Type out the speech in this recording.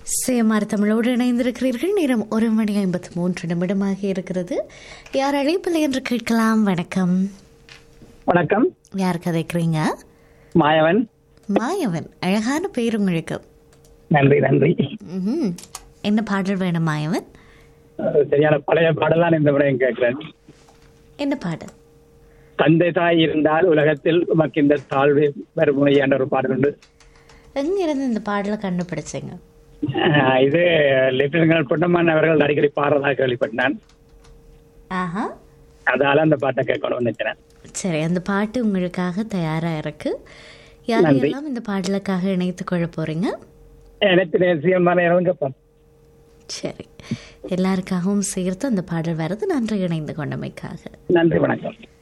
சேமார் தமிழோடு இணைந்திருக்கிறீர்கள் நேரம் ஒரு மணி ஐம்பத்தி மூன்று நிமிடமாக இருக்கிறது யார் அழைப்பில்லை என்று கேட்கலாம் வணக்கம் வணக்கம் யார் கதைக்கிறீங்க மாயவன் மாயவன் அழகான பேர் உங்களுக்கு நன்றி நன்றி ம்ஹும். என்ன பாடல் வேணும் மாயவன் அஹ் சரியான பழைய பாடலாம் இந்த முறையும் கேட்கிறேன் என்ன பாடல் தந்தை தாய் இருந்தால் உலகத்தில் உமக்கு இந்த தாழ்வு வறுமை என்ற ஒரு பாடல் உண்டு எங்கிருந்து இந்த பாடலை கண்டுபிடிச்சீங்க அஹ் இது லெப்டினல் பொன்னம்மான் அவர்கள் அடிக்கடி பாடுறதாக கேள்விப்பட்டேன் ஆஹா அதால அந்த பாட்டை கேட்கணும்னு நினைக்கிறேன் சரி அந்த பாட்டு உங்களுக்காக தயாரா இருக்கு நன்றி. யாரெல்லாம் இந்த பாடலுக்காக இணைத்துக் கொள்ள போறீங்க எனக்கு தேசியமான இடம் கேட்பேன் சரி எல்லாருக்காகவும் சேர்த்து அந்த பாடல் வரது நன்றி இணைந்து கொண்டமைக்காக நன்றி வணக்கம்